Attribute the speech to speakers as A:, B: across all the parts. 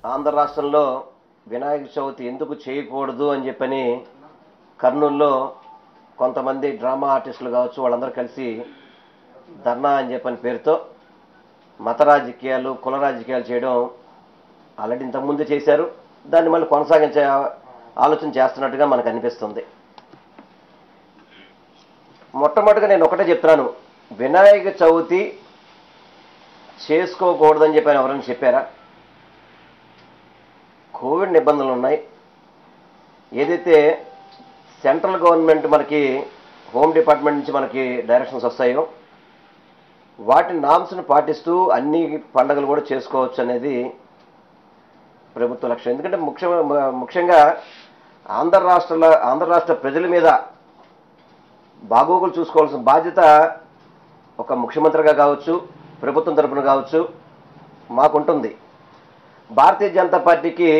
A: ఆంధ్ర రాష్ట్రంలో వినాయక చవితి ఎందుకు చేయకూడదు అని చెప్పని కర్నూలులో కొంతమంది డ్రామా ఆర్టిస్టులు కావచ్చు వాళ్ళందరూ కలిసి ధర్నా అని చెప్పని పేరుతో మత రాజకీయాలు కుల రాజకీయాలు చేయడం ఆల్రెడీ ఇంతకుముందు చేశారు దాన్ని మళ్ళీ కొనసాగించే ఆలోచన చేస్తున్నట్టుగా మనకు అనిపిస్తుంది మొట్టమొదటిగా నేను ఒకటే చెప్తున్నాను వినాయక చవితి చేసుకోకూడదని చెప్పి ఎవరైనా చెప్పారా కోవిడ్ నిబంధనలు ఉన్నాయి ఏదైతే సెంట్రల్ గవర్నమెంట్ మనకి హోమ్ డిపార్ట్మెంట్ నుంచి మనకి డైరెక్షన్స్ వస్తాయో వాటి నామ్స్ను పాటిస్తూ అన్ని పండుగలు కూడా చేసుకోవచ్చు అనేది ప్రభుత్వ లక్ష్యం ఎందుకంటే ముఖ్య ముఖ్యంగా ఆంధ్ర రాష్ట్రాల ఆంధ్ర రాష్ట్ర ప్రజల మీద బాగోగులు చూసుకోవాల్సిన బాధ్యత ఒక ముఖ్యమంత్రిగా కావచ్చు ప్రభుత్వం తరపున కావచ్చు మాకుంటుంది భారతీయ జనతా పార్టీకి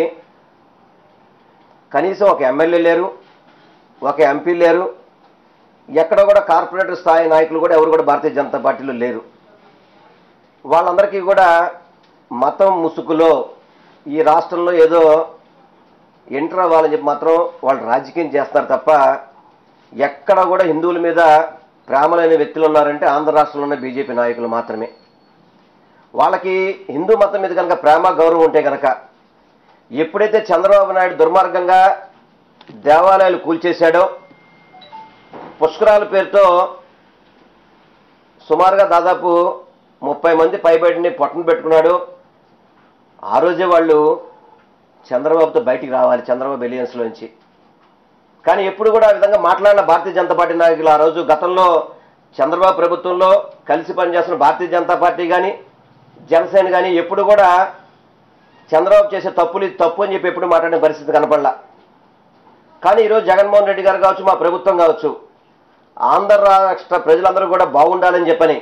A: కనీసం ఒక ఎమ్మెల్యే లేరు ఒక ఎంపీ లేరు ఎక్కడ కూడా కార్పొరేటర్ స్థాయి నాయకులు కూడా ఎవరు కూడా భారతీయ జనతా పార్టీలో లేరు వాళ్ళందరికీ కూడా మతం ముసుగులో ఈ రాష్ట్రంలో ఏదో ఎంటర్ అవ్వాలని చెప్పి మాత్రం వాళ్ళు రాజకీయం చేస్తారు తప్ప ఎక్కడ కూడా హిందువుల మీద ప్రేమ లేని వ్యక్తులు ఉన్నారంటే ఆంధ్ర రాష్ట్రంలో ఉన్న బీజేపీ నాయకులు మాత్రమే వాళ్ళకి హిందూ మతం మీద కనుక ప్రేమ గౌరవం ఉంటే కనుక ఎప్పుడైతే చంద్రబాబు నాయుడు దుర్మార్గంగా దేవాలయాలు కూల్చేశాడో పుష్కరాల పేరుతో సుమారుగా దాదాపు ముప్పై మంది పైబడిని పొట్టను పెట్టుకున్నాడు ఆ రోజే వాళ్ళు చంద్రబాబుతో బయటికి రావాలి చంద్రబాబు ఎలియన్స్లోంచి కానీ ఎప్పుడు కూడా ఆ విధంగా మాట్లాడిన భారతీయ జనతా పార్టీ నాయకులు ఆ రోజు గతంలో చంద్రబాబు ప్రభుత్వంలో కలిసి పనిచేస్తున్న భారతీయ జనతా పార్టీ కానీ జనసేన కానీ ఎప్పుడు కూడా చంద్రబాబు చేసే తప్పులు ఇది తప్పు అని చెప్పి ఎప్పుడు మాట్లాడిన పరిస్థితి కనపడలా కానీ ఈరోజు జగన్మోహన్ రెడ్డి గారు కావచ్చు మా ప్రభుత్వం కావచ్చు ఆంధ్ర రాష్ట్ర ప్రజలందరూ కూడా బాగుండాలని చెప్పని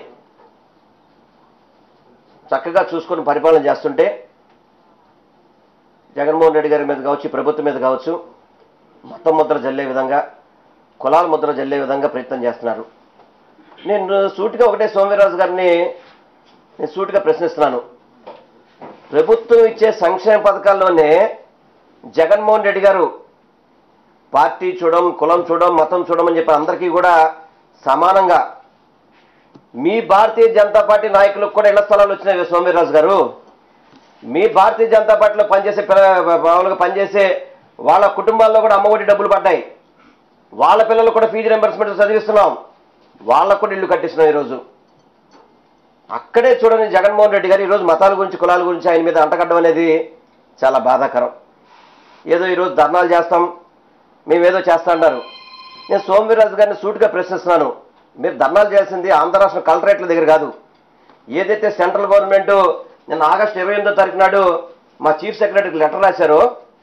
A: చక్కగా చూసుకొని పరిపాలన చేస్తుంటే జగన్మోహన్ రెడ్డి గారి మీద కావచ్చు ఈ ప్రభుత్వం మీద కావచ్చు మతం ముద్ర జల్లే విధంగా కులాల ముద్ర జల్లే విధంగా ప్రయత్నం చేస్తున్నారు నేను సూటిగా ఒకటే సోమవీరాజు గారిని నేను సూటిగా ప్రశ్నిస్తున్నాను ప్రభుత్వం ఇచ్చే సంక్షేమ పథకాల్లోనే జగన్మోహన్ రెడ్డి గారు పార్టీ చూడం కులం చూడం మతం చూడమని చెప్పి అందరికీ కూడా సమానంగా మీ భారతీయ జనతా పార్టీ నాయకులకు కూడా ఇళ్ల స్థలాలు వచ్చినాయి సోమవీర్రాజు గారు మీ భారతీయ జనతా పార్టీలో పనిచేసే పిల్ల- మామూలుగా పనిచేసే వాళ్ళ కుటుంబాల్లో కూడా అమ్మఒడి డబ్బులు పడ్డాయి వాళ్ళ పిల్లలు కూడా ఫీజు రింబర్స్మెంట్ చదివిస్తున్నాం వాళ్ళకు కూడా ఇల్లు కట్టిస్తున్నాం ఈరోజు అక్కడే చూడని జగన్మోహన్ రెడ్డి గారు ఈరోజు మతాల గురించి కులాల గురించి ఆయన మీద అంటగడ్డం అనేది చాలా బాధాకరం ఏదో ఈరోజు ధర్నాలు చేస్తాం మేమేదో చేస్తా అన్నారు నేను సోమవీర్రాజు గారిని సూటిగా ప్రశ్నిస్తున్నాను మీరు ధర్నాలు చేయాల్సింది ఆంధ్ర రాష్ట్ర కలెక్టరేట్ల దగ్గర కాదు ఏదైతే సెంట్రల్ గవర్నమెంట్ నిన్న ఆగస్టు ఇరవై ఎనిమిదో తారీఖు నాడు మా చీఫ్ సెక్రటరీకి లెటర్ రాశారో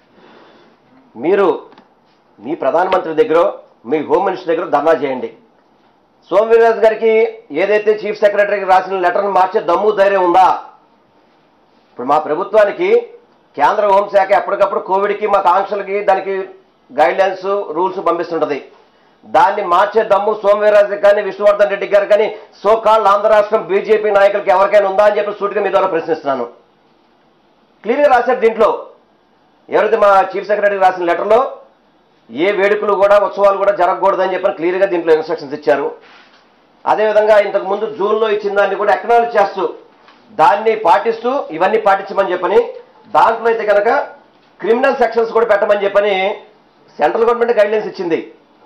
A: మీరు మీ ప్రధానమంత్రి దగ్గర మీ హోమ్ మినిస్టర్ దగ్గర ధర్నా చేయండి సోమవీర్రాజు గారికి ఏదైతే చీఫ్ సెక్రటరీకి రాసిన లెటర్ను మార్చే దమ్ము ధైర్యం ఉందా ఇప్పుడు మా ప్రభుత్వానికి కేంద్ర హోంశాఖ ఎప్పటికప్పుడు కోవిడ్కి మాకు ఆంక్షలకి దానికి గైడ్ లైన్స్ రూల్స్ పంపిస్తుంటది దాన్ని మార్చే దమ్ము సోమవీర్రాజు కానీ విష్ణువర్ధన్ రెడ్డి గారు కానీ సోకాళ్ళు ఆంధ్ర రాష్ట్రం బీజేపీ నాయకులకి ఎవరికైనా ఉందా అని చెప్పి సూటిగా మీ ద్వారా ప్రశ్నిస్తున్నాను క్లియర్గా రాశారు దీంట్లో ఎవరైతే మా చీఫ్ సెక్రటరీ రాసిన లెటర్లో ఏ వేడుకలు కూడా ఉత్సవాలు కూడా జరగకూడదని చెప్పని క్లియర్గా దీంట్లో ఇన్స్ట్రక్షన్స్ ఇచ్చారు అదేవిధంగా ఇంతకు ముందు జూన్లో ఇచ్చిన దాన్ని కూడా ఎక్నాలజ్ చేస్తూ దాన్ని పాటిస్తూ ఇవన్నీ పాటించమని చెప్పని దాంట్లో అయితే కనుక క్రిమినల్ సెక్షన్స్ కూడా పెట్టమని చెప్పని సెంట్రల్ గవర్నమెంట్ గైడ్లైన్స్ ఇచ్చింది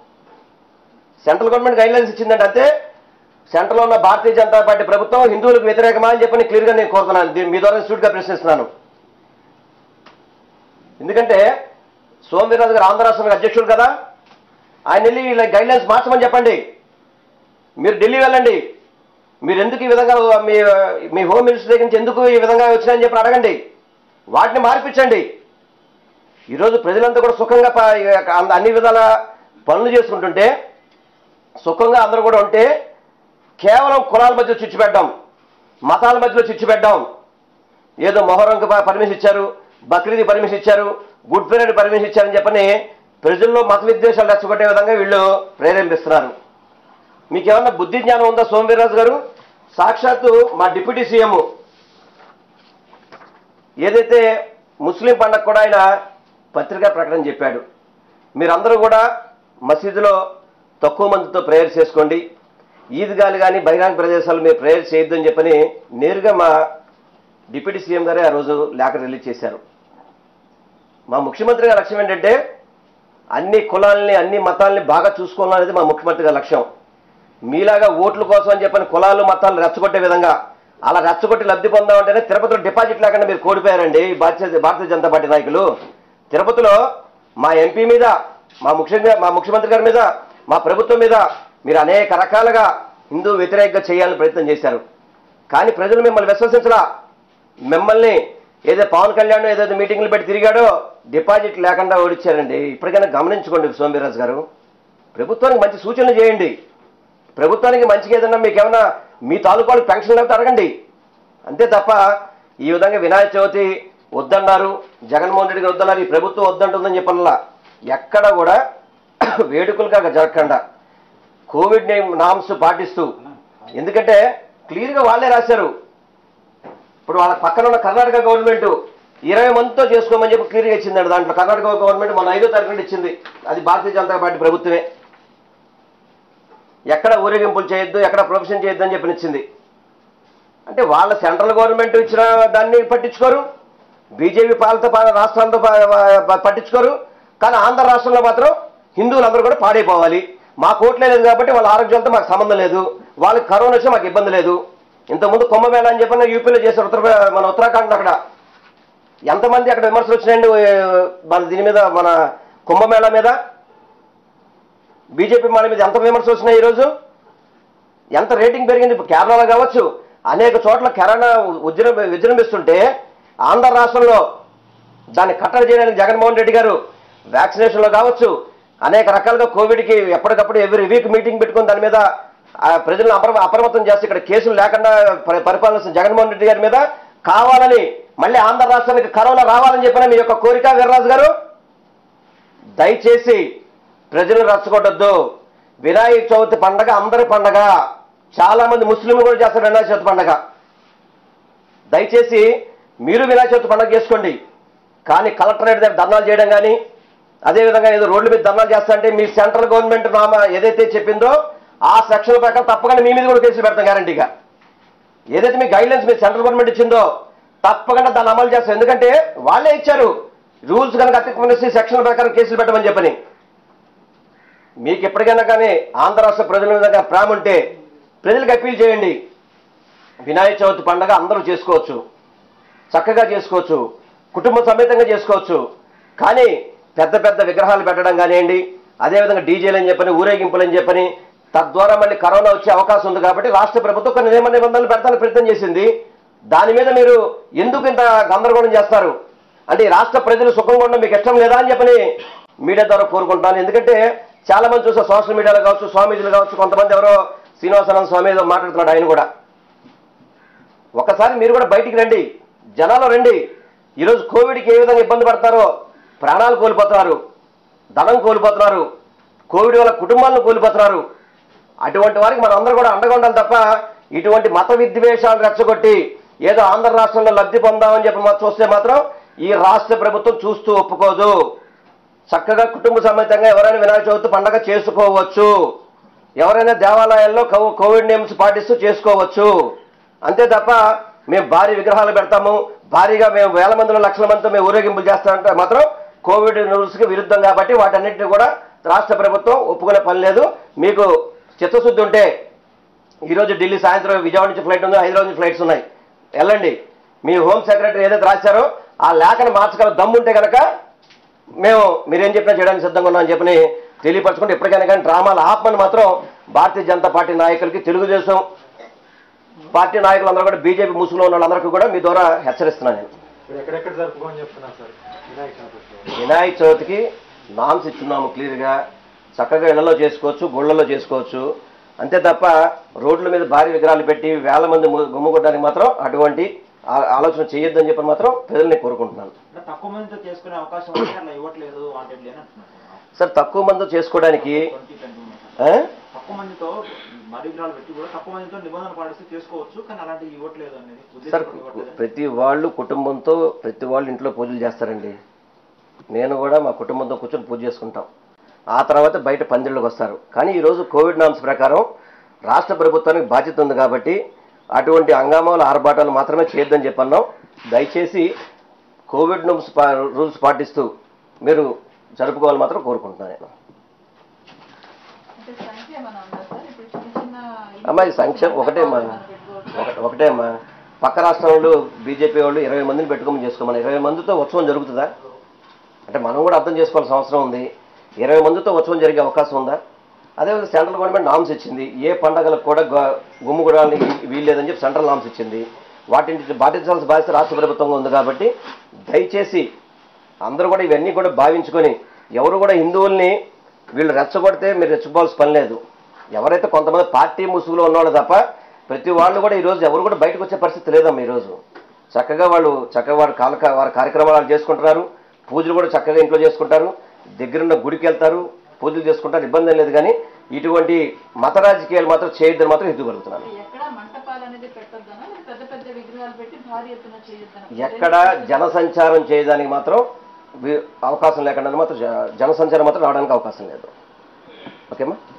A: సెంట్రల్ గవర్నమెంట్ గైడ్లైన్స్ ఇచ్చిందంటే అంతే సెంట్రల్లో ఉన్న భారతీయ జనతా పార్టీ ప్రభుత్వం హిందువులకు వ్యతిరేకమా అని చెప్పని క్లియర్గా నేను కోరుతున్నాను దీన్ని మీ ద్వారా సూట్గా ప్రశ్నిస్తున్నాను ఎందుకంటే సోమవీర్రాజు గారు ఆంధ్ర రాష్ట్రానికి అధ్యక్షుడు కదా ఆయన వెళ్ళి ఇలా గైడ్లైన్స్ మార్చమని చెప్పండి మీరు ఢిల్లీ వెళ్ళండి మీరు ఎందుకు ఈ విధంగా మీ మీ హోమ్ మినిస్టర్ దగ్గర నుంచి ఎందుకు ఈ విధంగా వచ్చినాయని చెప్పి అడగండి వాటిని మార్పించండి ఈరోజు ప్రజలంతా కూడా సుఖంగా ప- అన్ని- అన్ని విధాల పనులు చేసుకుంటుంటే సుఖంగా అందరూ కూడా ఉంటే కేవలం కులాల మధ్య చిచ్చు పెట్టడం మతాల మధ్యలో చిచ్చు పెట్టడం ఏదో మొహరంకి ప- పర్మిషన్ ఇచ్చారు బక్రీద్ పర్మిషన్ ఇచ్చారు గుడ్ ఫ్రైడే పర్మిషన్ ఇచ్చారని చెప్పని ప్రజల్లో మత విద్వేషాలు రెచ్చగొట్టే విధంగా వీళ్ళు ప్రేరేపిస్తున్నారు మీకు ఏమన్నా బుద్ధి జ్ఞానం ఉందా సోమవీర్రాజు గారు సాక్షాత్తు మా డిప్యూటీ సీఎం ఏదైతే ముస్లిం పండగ కూడా ఆయన పత్రికా ప్రకటన చెప్పాడు మీరందరూ కూడా మసీదులో తక్కువ మందితో ప్రేయర్ చేసుకోండి ఈద్గాలు కానీ బహిరంగ ప్రదేశాలు మీరు ప్రేయర్ చేయొద్దని చెప్పని నేరుగా మా డిప్యూటీ సీఎం గారే ఆ రోజు లేఖ రిలీజ్ చేశారు మా ముఖ్యమంత్రి గారి లక్ష్యం ఏంటంటే అన్ని కులాలని అన్ని మతాలని బాగా చూసుకోవాలనేది మా ముఖ్యమంత్రి గారి లక్ష్యం మీలాగా ఓట్ల కోసం అని చెప్పని కులాలు మతాలు రెచ్చగొట్టే విధంగా అలా రెచ్చగొట్టి లబ్ధి పొందామంటేనే తిరుపతిలో డిపాజిట్ లేకుండా మీరు కోడిపోయారండి భారతీయ భారతీయ జనతా పార్టీ నాయకులు తిరుపతిలో మా ఎంపీ మీద మా ముఖ్యంగా మా ముఖ్యమంత్రి గారి మీద మా ప్రభుత్వం మీద మీరు అనేక రకాలుగా హిందూ వ్యతిరేకంగా చేయాలని ప్రయత్నం చేశారు కానీ ప్రజలు మిమ్మల్ని విశ్వసించరా మిమ్మల్ని ఏదో పవన్ కళ్యాణ్ ఏదైతే మీటింగ్లు పెట్టి తిరిగాడో డిపాజిట్ లేకుండా ఓడిచ్చారండి ఇప్పటికైనా గమనించుకోండి సోమవీరాజు గారు ప్రభుత్వానికి మంచి సూచనలు చేయండి ప్రభుత్వానికి మంచిగా ఏదన్నా మీకు ఏమన్నా మీ తాలూకాలు పెన్షన్ లేకపోతే అడగండి అంతే తప్ప ఈ విధంగా వినాయక చవితి వద్దన్నారు జగన్మోహన్ రెడ్డి గారు వద్దన్నారు ఈ ప్రభుత్వం వద్దంటుందని చెప్పనలా ఎక్కడ కూడా వేడుకలుగా జరగకుండా కోవిడ్ నామ్స్ పాటిస్తూ ఎందుకంటే క్లియర్గా వాళ్ళే రాశారు ఇప్పుడు వాళ్ళ పక్కన ఉన్న కర్ణాటక గవర్నమెంట్ ఇరవై మందితో చేసుకోమని చెప్పి క్లియర్గా ఇచ్చిందండి దాంట్లో కర్ణాటక గవర్నమెంట్ మన ఐదో తారీఖు నుండి ఇచ్చింది అది భారతీయ జనతా పార్టీ ప్రభుత్వమే ఎక్కడ ఊరేగింపులు చేయొద్దు ఎక్కడ ప్రొఫెషన్ చేయొద్దు అని చెప్పి ఇచ్చింది అంటే వాళ్ళ సెంట్రల్ గవర్నమెంట్ ఇచ్చిన దాన్ని పట్టించుకోరు బీజేపీ పాలిత పా- రాష్ట్రాలతో పా- పా- పట్టించుకోరు కానీ ఆంధ్ర రాష్ట్రంలో మాత్రం హిందువులందరూ కూడా పాడైపోవాలి మా కోట్లే లేదు కాబట్టి వాళ్ళ ఆరోగ్యాలతో మాకు సంబంధం లేదు వాళ్ళకి కరోనా వచ్చి మాకు ఇబ్బంది లేదు ఇంతకుముందు కుంభమేళ అని చెప్పి యూపీలో చేశారు ఉత్తర మన ఉత్తరాఖండ్ అక్కడ ఎంతమంది అక్కడ విమర్శలు వచ్చినాయండి ఏ, మన దీని మీద మన కుంభమేళ మీద బీజేపీ మన మీద ఎంత విమర్శలు వచ్చినాయి ఈరోజు ఎంత రేటింగ్ పెరిగింది ఇప్పుడు కేరళలో కావచ్చు అనేక చోట్ల కరోనా ఉజ్జృ విజృంభిస్తుంటే ఆంధ్ర రాష్ట్రంలో దాన్ని కట్టడి చేయడానికి జగన్మోహన్ రెడ్డి గారు వ్యాక్సినేషన్లో కావచ్చు అనేక రకాలుగా కోవిడ్కి ఎప్పటికప్పుడు ఎవ్రీ వీక్ మీటింగ్ పెట్టుకుని దాని మీద ఆ, ప్రజలను అప్ర అప్రమత్తం చేసి ఇక్కడ కేసులు లేకుండా పరి- పరిపాలన జగన్మోహన్ రెడ్డి గారి మీద కావాలని మళ్ళీ ఆంధ్ర రాష్ట్రానికి కరోనా రావాలని చెప్పిన మీ యొక్క కోరిక వీర్రాజు గారు దయచేసి ప్రజలు రచ్చగొట్టద్దు వినాయక చవితి పండగ అందరి పండగ చాలా మంది ముస్లింలు కూడా చేస్తారు వినాయక చవితి పండగ దయచేసి మీరు వినాయక చవితి పండగ చేసుకోండి కానీ కలెక్టరేట్ దగ్గర ధర్నాలు చేయడం కానీ అదేవిధంగా ఏదో రోడ్ల మీద ధర్నాలు చేస్తా అంటే మీ సెంట్రల్ గవర్నమెంట్ నామ ఏదైతే చెప్పిందో ఆ సెక్షన్ ప్రకారం తప్పకుండా మీ మీద కూడా కేసులు పెడతాం గ్యారంటీగా ఏదైతే మీ గైడ్లైన్స్ మీ సెంట్రల్ గవర్నమెంట్ ఇచ్చిందో తప్పకుండా దాన్ని అమలు చేస్తాం ఎందుకంటే వాళ్ళే ఇచ్చారు రూల్స్ కనుక అతిక్రమిస్తే సెక్షన్ ప్రకారం కేసులు పెట్టమని చెప్పని మీకు ఎప్పటికైనా కానీ ఆంధ్ర రాష్ట్ర ప్రజల మీద కనుక ప్రేమ ఉంటే ప్రజలకు అప్పీల్ చేయండి వినాయక చవితి పండగ అందరూ చేసుకోవచ్చు చక్కగా చేసుకోవచ్చు కుటుంబ సమేతంగా చేసుకోవచ్చు కానీ పెద్ద పెద్ద విగ్రహాలు పెట్టడం కానివ్వండి అదేవిధంగా డీజేలు అని చెప్పని ఊరేగింపులు అని చెప్పని తద్వారా మళ్ళీ కరోనా వచ్చే అవకాశం ఉంది కాబట్టి రాష్ట్ర ప్రభుత్వం కొన్ని నియమ నిబంధనలు పెడతానికి ప్రయత్నం చేసింది దాని మీద మీరు ఎందుకు ఇంత గందరగోళం చేస్తారు అంటే ఈ రాష్ట్ర ప్రజలు సుఖంగా ఉండడం మీకు ఇష్టం లేదా అని చెప్పని మీడియా ద్వారా కోరుకుంటున్నాను ఎందుకంటే చాలా మంది చూసా సోషల్ మీడియాలో కావచ్చు స్వామీజీలు కావచ్చు కొంతమంది ఎవరో శ్రీనివాసానంద స్వామి ఏదో మాట్లాడుతున్నాడు ఆయన కూడా ఒకసారి మీరు కూడా బయటికి రండి జనాలు రండి ఈరోజు కోవిడ్కి ఏ విధంగా ఇబ్బంది పడతారో ప్రాణాలు కోల్పోతున్నారు ధనం కోల్పోతున్నారు కోవిడ్ వల్ల కుటుంబాలను కోల్పోతున్నారు అటువంటి వారికి మనం అందరూ కూడా అండగా ఉండాలి తప్ప ఇటువంటి మత విద్వేషాలు రెచ్చగొట్టి ఏదో ఆంధ్ర రాష్ట్రంలో లబ్ధి పొందామని చెప్పి మా చూస్తే మాత్రం ఈ రాష్ట్ర ప్రభుత్వం చూస్తూ ఒప్పుకోదు చక్కగా కుటుంబ సమేతంగా ఎవరైనా వినాయక చవితి పండగ చేసుకోవచ్చు ఎవరైనా దేవాలయాల్లో కో- కోవిడ్ నియమ్స్ పాటిస్తూ చేసుకోవచ్చు అంతే తప్ప మేము భారీ విగ్రహాలు పెడతాము భారీగా మేము వేల మందిలో లక్షల మందితో మేము ఊరేగింపులు చేస్తామంటే మాత్రం కోవిడ్ రూల్స్కి విరుద్ధం కాబట్టి వాటన్నిటిని కూడా రాష్ట్ర ప్రభుత్వం ఒప్పుకునే పని లేదు మీకు చిత్తశుద్ధి ఉంటే ఈరోజు ఢిల్లీ సాయంత్రం విజయవాడ నుంచి ఫ్లైట్ ఉంది హైదరాబాద్ నుంచి ఫ్లైట్స్ ఉన్నాయి వెళ్ళండి మీ హోమ్ సెక్రటరీ ఏదైతే రాశారో ఆ లేఖను మార్చగల దమ్ముంటే కనుక మేము మీరేం చెప్పినా చేయడానికి సిద్ధంగా ఉన్నామని చెప్పని తెలియపరచుకుంటే ఎప్పటికైనా కానీ డ్రామాలు ఆపమని మాత్రం భారతీయ జనతా పార్టీ నాయకులకి తెలుగుదేశం పార్టీ నాయకులందరూ కూడా బీజేపీ ముసుగులో ఉన్న వాళ్ళందరికీ కూడా మీ ద్వారా హెచ్చరిస్తున్నాను నేను
B: ఇప్పుడు ఎక్కడెక్కడ జరుపుకోమని చెప్తున్నారు సార్ వినాయక చవితి
A: వినాయక చవితికి నామ్స్ ఇస్తున్నాము క్లియర్గా చక్కగా ఇళ్లలో చేసుకోవచ్చు గుళ్ళలో చేసుకోవచ్చు అంతే తప్ప రోడ్ల మీద భారీ విగ్రహాలు పెట్టి వేల మంది ము- గుమ్ముకోవడానికి మాత్రం అటువంటి ఆ- ఆలోచన చేయొద్దని చెప్పి మాత్రం ప్రజల్ని కోరుకుంటున్నాను
C: అంటే తక్కువ మందితో చేసుకునే అవకాశం ఉంటే అట్లా ఇవ్వట్లేదు వాంటెడ్లీ అని అంటున్నారు
A: సార్ తక్కువ మంది చేసుకోవడానికి
C: ట్వంటీ ట్వంటీ
A: ఆ?
C: తక్కువ మందితో మరీ విగ్రహాలు పెట్టి కూడా తక్కువ మందితో నిబంధన పాటిస్తే చేసుకోవచ్చు కానీ అలాంటివి ఇవ్వట్లేదు అనేది
A: సార్
C: ఉద్దేశపూర్వకంగా ఇవ్వట్లేదు
A: ప్రతి వాళ్ళు కుటుంబంతో ప్రతి వాళ్ళు ఇంట్లో పూజలు చేస్తారండి నేను కూడా మా కుటుంబంతో కూర్చొని పూజ చేసుకుంటాం ఆ తర్వాత బయట పందిళ్ళకి వస్తారు కానీ ఈరోజు కోవిడ్ నామ్స్ ప్రకారం రాష్ట్ర ప్రభుత్వానికి బాధ్యత ఉంది కాబట్టి అటువంటి హంగామాలు ఆర్భాటాలు మాత్రమే చేయొద్దని చెప్పన్నాం దయచేసి కోవిడ్ నామ్స్ పా- రూల్స్ పాటిస్తూ మీరు జరుపుకోవాలని మాత్రం కోరుకుంటున్నాను నేను
D: అంటే సంక్షేమం ఉందా సార్ ఇప్పుడు చిన్న చిన్న
A: అమ్మా ఇది సంక్షేమం ఒకటే అమ్మా ఒక- ఒకటే అమ్మా పక్క రాష్ట్రం వాళ్ళు బీజేపీ వాళ్ళు ఇరవై మందిని పెట్టుకోమని చేసుకోమని ఇరవై మందితో ఉత్సవం జరుగుతుందా అంటే మనం కూడా అర్థం చేసుకోవాల్సిన అవసరం ఉంది ఇరవై మందితో ఉత్సవం జరిగే అవకాశం ఉందా అదేవిధంగా సెంట్రల్ గవర్నమెంట్ నామ్స్ ఇచ్చింది ఏ పండగలకు కూడా గ- గుమ్ముగూడాలని వీల్లేదని చెప్పి సెంట్రల్ నామ్స్ ఇచ్చింది వాటిని పాటించాల్సిన బాధ్యత రాష్ట్ర ప్రభుత్వంగా ఉంది కాబట్టి దయచేసి అందరూ కూడా ఇవన్నీ కూడా భావించుకొని ఎవరు కూడా హిందువుల్ని వీళ్ళు రెచ్చగొడితే మీరు రెచ్చగోవాల్సిన పని లేదు ఎవరైతే కొంతమంది పార్టీ ముసుగులో ఉన్నవాళ్ళు తప్ప ప్రతి వాళ్ళు కూడా ఈరోజు ఎవరు కూడా బయటకు వచ్చే పరిస్థితి లేదమ్మా ఈరోజు చక్కగా వాళ్ళు చక్కగా వారి కాల వారి కార్యక్రమాలు చేసుకుంటున్నారు పూజలు కూడా చక్కగా ఇంట్లో చేసుకుంటారు దగ్గరున్న గుడికి వెళ్తారు పూజలు చేసుకుంటారు ఇబ్బంది ఏం లేదు కానీ ఇటువంటి మత రాజకీయాలు మాత్రం చేయొద్దని మాత్రం ఎదుగుగలుగుతున్నాను
D: ఎక్కడ మంటపాలు అనేది పెట్టొద్దనా లేదా పెద్ద పెద్ద విగ్రహాలు పెట్టి భారీ ఎత్తున చేయొద్దనా
A: ఎక్కడ జనసంచారం చేయడానికి మాత్రం వి- అవకాశం లేకుండా మాత్రం జ- జనసంచారం మాత్రం రావడానికి అవకాశం లేదు ఓకేమ్మా